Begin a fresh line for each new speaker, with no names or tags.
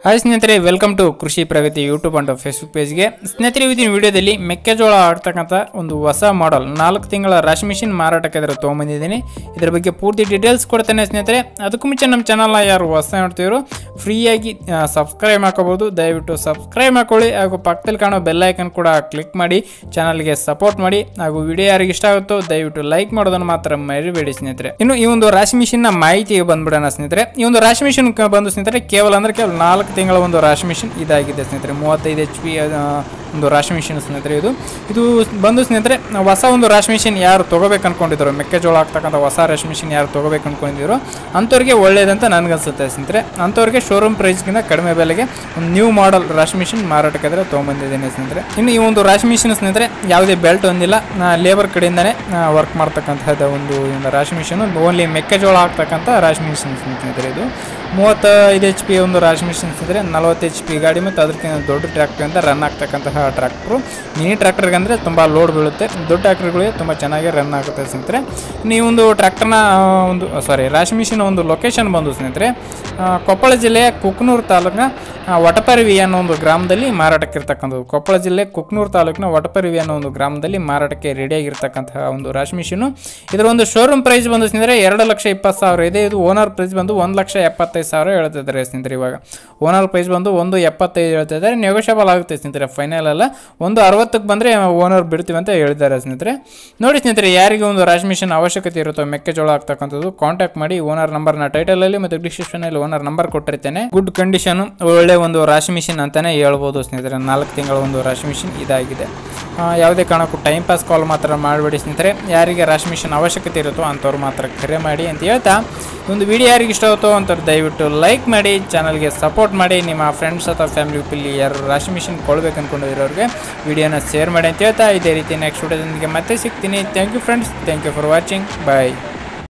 hi ಸ್ನೇಹಿತರೆ welcome to Krishi Pragati YouTube and Facebook ಪೇಜ್ಗೆ ಸ್ನೇಹಿತರೆ ಇವತ್ತಿನ ವಿಡಿಯೋದಲ್ಲಿ ಮೆಕ್ಕೆಜೋಳ ಆಡ್ತಕ್ಕಂಥ ಒಂದು ಹೊಸ ಮಾಡೆಲ್ ನಾಲ್ಕು ತಿಂಗಳ ರಾಶಿ ಮಿಷಿನ್ ಮಾರಾಟಕ್ಕೆ ಇದರ ತೊಗೊಂಬಂದಿದ್ದೀನಿ ಇದರ ಬಗ್ಗೆ ಪೂರ್ತಿ ಡೀಟೇಲ್ಸ್ ಕೊಡ್ತೇನೆ ಸ್ನೇಹಿತರೆ ಅದಕ್ಕೂ ಮುಂಚೆ ನಮ್ಮ ಚಾನಲ್ನ ಯಾರು ಹೊಸ ನೋಡ್ತಿದ್ರು ಫ್ರೀಯಾಗಿ ಸಬ್ಸ್ಕ್ರೈಬ್ ಮಾಡ್ಕೋಬೋದು ದಯವಿಟ್ಟು ಸಬ್ಸ್ಕ್ರೈಬ್ ಮಾಡ್ಕೊಳ್ಳಿ ಹಾಗೂ ಪಕ್ಕದಲ್ಲಿ ಕಾಣೋ ಬೆಲ್ ಐಕನ್ ಕೂಡ ಕ್ಲಿಕ್ ಮಾಡಿ ಚಾನಲ್ಗೆ ಸಪೋರ್ಟ್ ಮಾಡಿ ಹಾಗೂ ವಿಡಿಯೋ ಯಾರಿಗೆ ಇಷ್ಟ ಆಗುತ್ತೋ ದಯವಿಟ್ಟು ಲೈಕ್ ಮಾಡೋದನ್ನು ಮಾತ್ರ ಮರಿಬೇಡಿ ಸ್ನೇಹಿತರೆ ಇನ್ನು ಈ ಒಂದು ರಾಶಿ ಮಿಷಿನ್ನ ಮಾಹಿತಿಗೆ ಬಂದ್ಬಿಡೋಣ ಸ್ನೇಹಿತರೆ ಈ ಒಂದು ರಾಶಿ ಮಿಷಿನ್ ಕ- ಬಂದು ಸ್ನೇಹಿತರೆ ಕೇವಲ ಅಂದ್ರೆ ಕೇವಲ ನಾಲ್ಕು ತಿಂಗಳ ಒಂದು ರಾಶಿ ಮಿಷಿನ್ ಇದಾಗಿದೆ ಸ್ನೇಹಿತರೆ ಮೂವತ್ತೈದು ಎಚ್ ಪಿ ಒಂದು ರಾಶಿ ಮಿಷಿನ್ ಸ್ನೇಹಿತರೆ ಇದು ಇದು ಬಂದು ಸ್ನೇಹಿತರೆ ಹೊಸ ಒಂದು ರಾಶಿ ಮಿಷಿನ್ ಯಾರು ತೊಗೋಬೇಕು ಅನ್ಕೊಂಡಿದ್ರು ಮೆಕ್ಕೆಜೋಳ ಆಗ್ತಕ್ಕಂಥ ಹೊಸ ರಾಶಿ ಮಿಷಿನ್ ಯಾರು ತೊಗೋಬೇಕು ಅನ್ಕೊಂಡಿದ್ರು ಅಂಥವ್ರಿಗೆ ಒಳ್ಳೇದಂತ ನನಗನ್ಸುತ್ತೆ ಸ್ನೇಹಿತರೆ ಅಂಥವ್ರಿಗೆ ಶೋರೂಮ್ ಪ್ರೈಸ್ಗಿಂತ ಕಡಿಮೆ ಬೆಲೆಗೆ ಒಂದು ನ್ಯೂ ಮಾಡೆಲ್ ರಾಶಿ ಮಿಷಿನ್ ಮಾರಾಟಕ್ಕೆ ಆದರೆ ತೊಗೊಂಬಂದಿದ್ದೇನೆ ಸ್ನೇಹಿತರೆ ಇನ್ನು ಈ ಒಂದು ರಾಶಿ ಮಿಷಿನ್ ಸ್ನೇಹಿತರೆ ಯಾವುದೇ ಬೆಲ್ಟ್ ಹೊಂದಿಲ್ಲ ಲೇಬರ್ ಕಡೆಯಿಂದನೇ ವರ್ಕ್ ಮಾಡ್ತಕ್ಕಂಥದ್ದು ಒಂದು ಈ ಒಂದು ರಾಶಿ ಮಿಷಿನ್ ಓನ್ಲಿ ಮೆಕ್ಕೆಜೋಳ ಹಾಕ್ತಕ್ಕಂಥ ರಾಶಿ ಮಿಷಿನ್ ಸ್ನೇಹಿತರೆ ಇದು ಮೂವತ್ತೈದು ಎಚ್ ಪಿ ಒಂದು ರಾಶಿ ಮಿಷಿನ್ ಇದ್ದರೆ ನಲವತ್ತು ಎಚ್ ಪಿ ಗಾಡಿ ಮತ್ತು ಅದಕ್ಕಿಂತ ದೊಡ್ಡ ಟ್ರ್ಯಾಕ್ಟರಿಂದ ರನ್ ಆಗ್ತಕ್ಕಂತಹ ಟ್ರ್ಯಾಕ್ಟ್ರು ಮಿನಿ ಟ್ರ್ಯಾಕ್ಟರ್ಗೆ ಅಂದರೆ ತುಂಬ ಲೋಡ್ ಬೀಳುತ್ತೆ ದೊಡ್ಡ ಟ್ರ್ಯಾಕ್ಟರ್ಗಳಿಗೆ ತುಂಬ ಚೆನ್ನಾಗಿ ರನ್ ಆಗುತ್ತೆ ಸ್ನೇಹಿತರೆ ನೀವು ಒಂದು ಟ್ರ್ಯಾಕ್ಟರ್ನ ಒಂದು ಸಾರಿ ರಾಶಿ ಮಿಷಿನ್ ಒಂದು ಲೊಕೇಶನ್ ಬಂದು ಸ್ನೇಹಿತರೆ ಆ, ಕೊಪ್ಪಳ ಜಿಲ್ಲೆಯ ಕುಕ್ನೂರು ತಾಲೂಕಿನ ಆ, ವಟಪರಿವಿ ಅನ್ನೋ ಒಂದು ಗ್ರಾಮದಲ್ಲಿ ಮಾರಾಟಕ್ಕೆ ಇರ್ತಕ್ಕಂಥದ್ದು ಕೊಪ್ಪಳ ಜಿಲ್ಲೆ ಕುಕ್ನೂರು ತಾಲೂಕಿನ ವಟಪರಿವಿ ಅನ್ನೋ ಒಂದು ಗ್ರಾಮದಲ್ಲಿ ಮಾರಾಟಕ್ಕೆ ರೆಡಿಯಾಗಿರ್ತಕ್ಕಂತಹ ಒಂದು ರಾಶಿ ಮಿಷಿನು ಇದರ ಒಂದು ಶೋರೂಮ್ ಪ್ರೈಸ್ ಬಂದು ಸ್ನೇಹಿತರೆ ಎರಡು ಲಕ್ಷ ಇಪ್ಪತ್ತು ಸಾವಿರ ಇದೆ ಇದು ಓನರ್ ಪ್ರೈಸ್ ಬಂದು ಒಂದು ಲಕ್ಷ ಎಪ್ಪತ್ತೈದು ಸಾವಿರ ಹೇಳ್ತಿದ್ದಾರೆ ಸ್ನೇಹಿತರೆ ಇವಾಗ ಓನರ್ ಪ್ರೈಸ್ ಬಂದು ಒಂದು ಎಪ್ಪತ್ತೈದು ಹೇಳ್ತಿದ್ದಾರೆ ನೆಗೋಷಿಯಬಲ್ ಆಗುತ್ತೆ ಸ್ನೇಹಿತರೆ ಫೈನಲ್ ಅಲ್ಲ ಒಂದು ಅರವತ್ತಕ್ಕೆ ಬಂದರೆ ಓನರ್ ಬಿಡ್ತೀವಿ ಅಂತ ಹೇಳಿದ್ದಾರೆ ಸ್ನೇಹಿತರೆ ನೋಡಿ ಸ್ನೇಹಿತರೆ ಯಾರಿಗೆ ಒಂದು ರಾಶಿ ಮಿಷನ್ ಅವಶ್ಯಕತೆ ಇರುತ್ತೋ ಮೆಕ್ಕೆಜೋಳ ಆಗ್ತಕ್ಕಂಥದ್ದು ಕಾಂಟ್ಯಾಕ್ಟ್ ಮಾಡಿ ಓನರ್ ನಂಬರ್ನ ಟೈಟಲಲ್ಲಿ ಮತ್ತು ಡಿಸ್ಕ್ರಿಪ್ಷನಲ್ಲಿ ಓನರ್ ನಂಬರ್ ಕೊಟ್ಟಿರ್ತೇನೆ ಗುಡ್ ಕಂಡೀಷನ್ ಒಳ್ಳೆ ಒಂದು ರಾಶಿ ಮಿಷಿನ್ ಅಂತಾನೆ ಹೇಳ್ಬೋದು ಸ್ನೇಹಿತರೆ ನಾಲ್ಕು ತಿಂಗಳ ಒಂದು ರಾಶಿ ಮಿಷಿನ್ ಇದಾಗಿದೆ ಆ, ಯಾವುದೇ ಕಾರಣಕ್ಕೂ ಟೈಮ್ ಪಾಸ್ ಕಾಲ್ ಮಾತ್ರ ಮಾಡಬೇಡಿ ಸ್ನೇಹಿತರೆ ಯಾರಿಗೆ ರಾಶಿ ಮಿಷನ್ ಅವಶ್ಯಕತೆ ಇರುತ್ತೋ ಅಂಥವ್ರು ಮಾತ್ರ ಕರೆ ಮಾಡಿ ಅಂತ ಹೇಳ್ತಾ ಈ ಒಂದು ವಿಡಿಯೋ ಯಾರಿಗೆ ಇಷ್ಟ ಆಗುತ್ತೋ ಅಂಥವ್ರು ದಯವಿಟ್ಟು ಲೈಕ್ ಮಾಡಿ ಚಾನಲ್ಗೆ ಸಪೋರ್ಟ್ ಮಾಡಿ ನಿಮ್ಮ ಫ್ರೆಂಡ್ಸ್ ಅಥವಾ ಫ್ಯಾಮಿಲಿ ಪಿಲ್ಲಿ ಯಾರು ರಾಶಿ ಮಿಷಿನ್ ಕೊಡ್ಬೇಕು ಅನ್ಕೊಂಡಿರೋರಿಗೆ ವಿಡಿಯೋನ ಶೇರ್ ಮಾಡಿ ಅಂತ ಹೇಳ್ತಾ ಇದೇ ರೀತಿ ನೆಕ್ಸ್ಟ್ ವಿಡಿಯೋದೊಂದಿಗೆ ಮತ್ತೆ ಸಿಗ್ತೀನಿ thank you friends thank you for watching bye